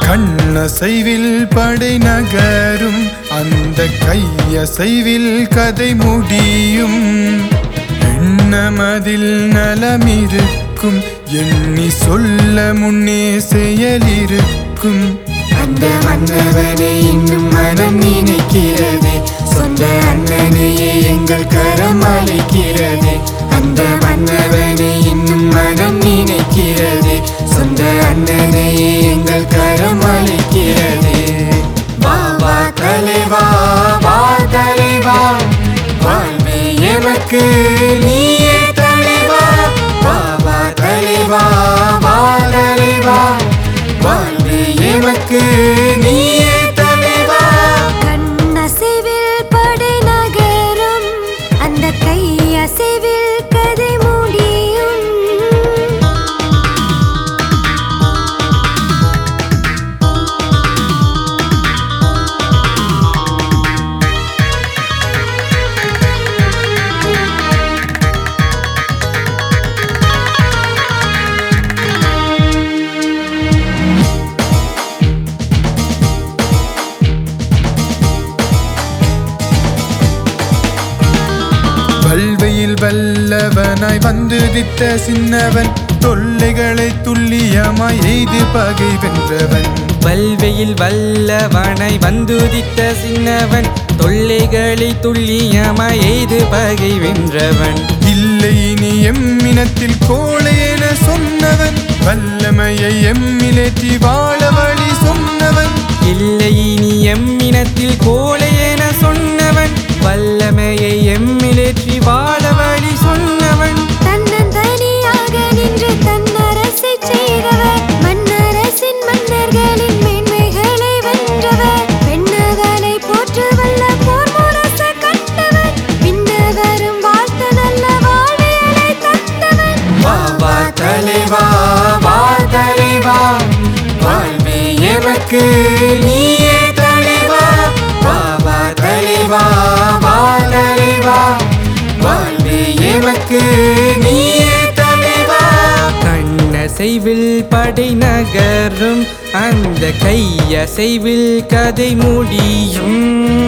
கண்ணசைவில் படை நகரும் அந்த கையசைவில் கதை முடியும் எண்ணமதில் நலமிருக்கும் எண்ணி சொல்ல முன்னே செயலிருக்கும் அந்த மன்னவனை இன்னும் மனம் நினைக்கிறது சொந்த அண்ணனையே எங்கள் கரம் அழைக்கிறது அந்த மன்னவனை இன்னும் மனம் நினைக்கிறது சொந்த அண்ணனையே எங்கள் கரம் அழைக்கிறது வா வா தலைவா வா தலைவா வாழ்வே எமக்கு நீயே தலைவா வா வா தலைவா வா தலைவா வாழ்வே எமக்கு நீயே தலைவா கண்ணசைவில் படை நகரும் அந்த கையசைவில் கதை முடியும் வல்வையில் வல்லவனாய் வந்து தித்த சின்னவன் தொல்லைகளை துல்லியமாய் எய்து பகை வென்றவன் வல்வையில் வல்லவனை வந்துதித்த சின்னவன் தொல்லைகளை துல்லியமாய் எய்து பகை வென்றவன் இல்லை நீ எம்மினத்தில் கோழை என சொன்னவன் வல்லமையை எம்மிலேற்றி வாழ வழி சொன்னவன் இல்லை நீ எம்மினத்தில் கோலை என சொன்னவன் வல்லமையை எம்மிலேற்றி வாழ வழி சொன்னவன் தன்னந்தனியாக நின்று தன்னரசை செய்தவர் மன்னரசின் மன்னர்களின் மேன்மைகளை வென்றவர் பெண்ணதனை போற்று வல்ல போர் முரச கண்டவர் பின்னவரும் வாழ்த்த நல்ல வாழ்வியலை தந்தவன் வா வா தலைவா வா தலைவா வாழ்வே எமக்கு நீயே தலைவா வா வா தலைவா வா தலைவா வாழ்வே எமக்கு நீயே தலைவா கண்ணசைவில் படை நகரும் அந்த கையசைவில் கதை முடியும்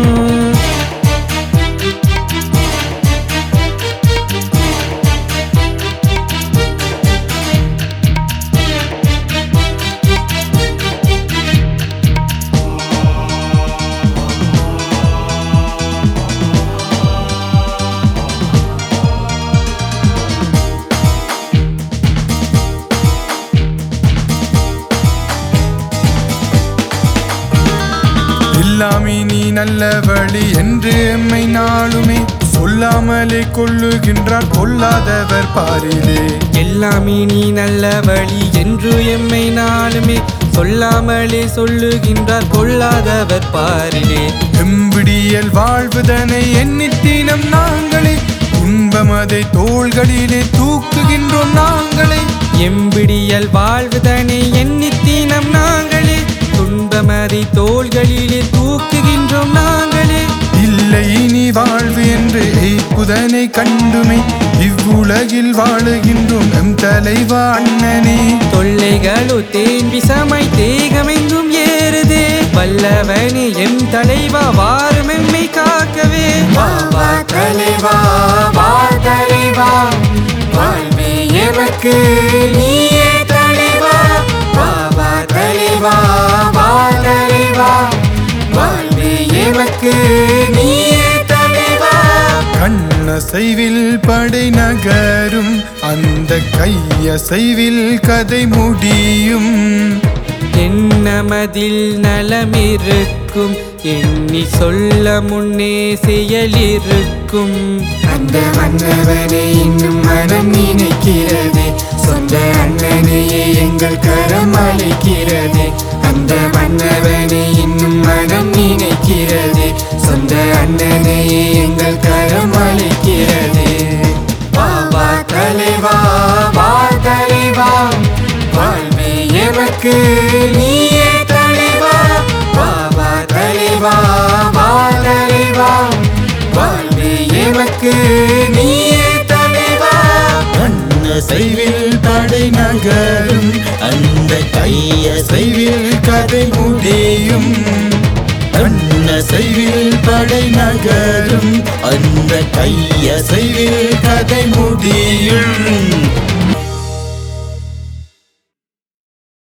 எல்லாமே நீ நல்ல வழி என்று எம்மை நாளுமே சொல்லாமலே கொள்ளுகின்றார் கொல்லாதவர் பாரிலே எல்லாமே நீ நல்ல வழி என்று எம்மை நாளுமே சொல்லாமலே சொல்லுகின்றார் கொள்ளாதவர் பாரிலே எம்பிடியல் வாழ்வுதனை எண்ணித்தீனம் நாங்களே துன்பமதை தோள்களிலே தூக்குகின்றோம் நாங்களே எம்பிடியல் வாழ்வுதனை எண்ணித்தீனம் நாங்களே துன்பமதி தோள்களிலே தூக்குகின்றோம் நாங்களே இல்லை இனி வாழ்வு என்று எய்ப்புதனை கண்டுமே இவ்வுலகில் வாழுகின்றோம் எம் தலைவா அண்ணனே தொல்லைகளோ தேன் விசமை தேகமெங்கும் ஏறுதே வல்லவனே எம் தலைவா வாரும் எம்மை காக்கவே வா வா தலைவா வா தலைவா வாழ்வே எமக்கு நீயே தலைவா வா வா தலைவா வா தலைவா வாழ்வே எமக்கு நீயே தலைவா கண்ணசைவில் படை நகரும் அந்த கையசைவில் கதை முடியும் எண்ணமதில் நலமிருக்கும் எண்ணி சொல்ல முன்னே செயலிருக்கும் அந்த மன்னவனை இன்னும் மனம் நினைக்கிறது சொந்த அண்ணனையே எங்கள் கரம் அழைக்கிறது அந்த மன்னவனை இன்னும் மனம் நினைக்கிறது சொந்த அண்ணனையே எங்கள் கரம் அழைக்கிறது வா வா தலைவா வா தலைவா வாழ்வே எமக்கு நீயே தலைவா வா வா தலைவா வா தலைவா வாழ்வே எமக்கு நீயே தலைவா கண்ண செய்வில் படை நகரும் அந்த கைய செய்வில் கதை முடியும் கண்ண செய்வில் படை நகரும் அந்த கைய செய்வில் கதை முடியும்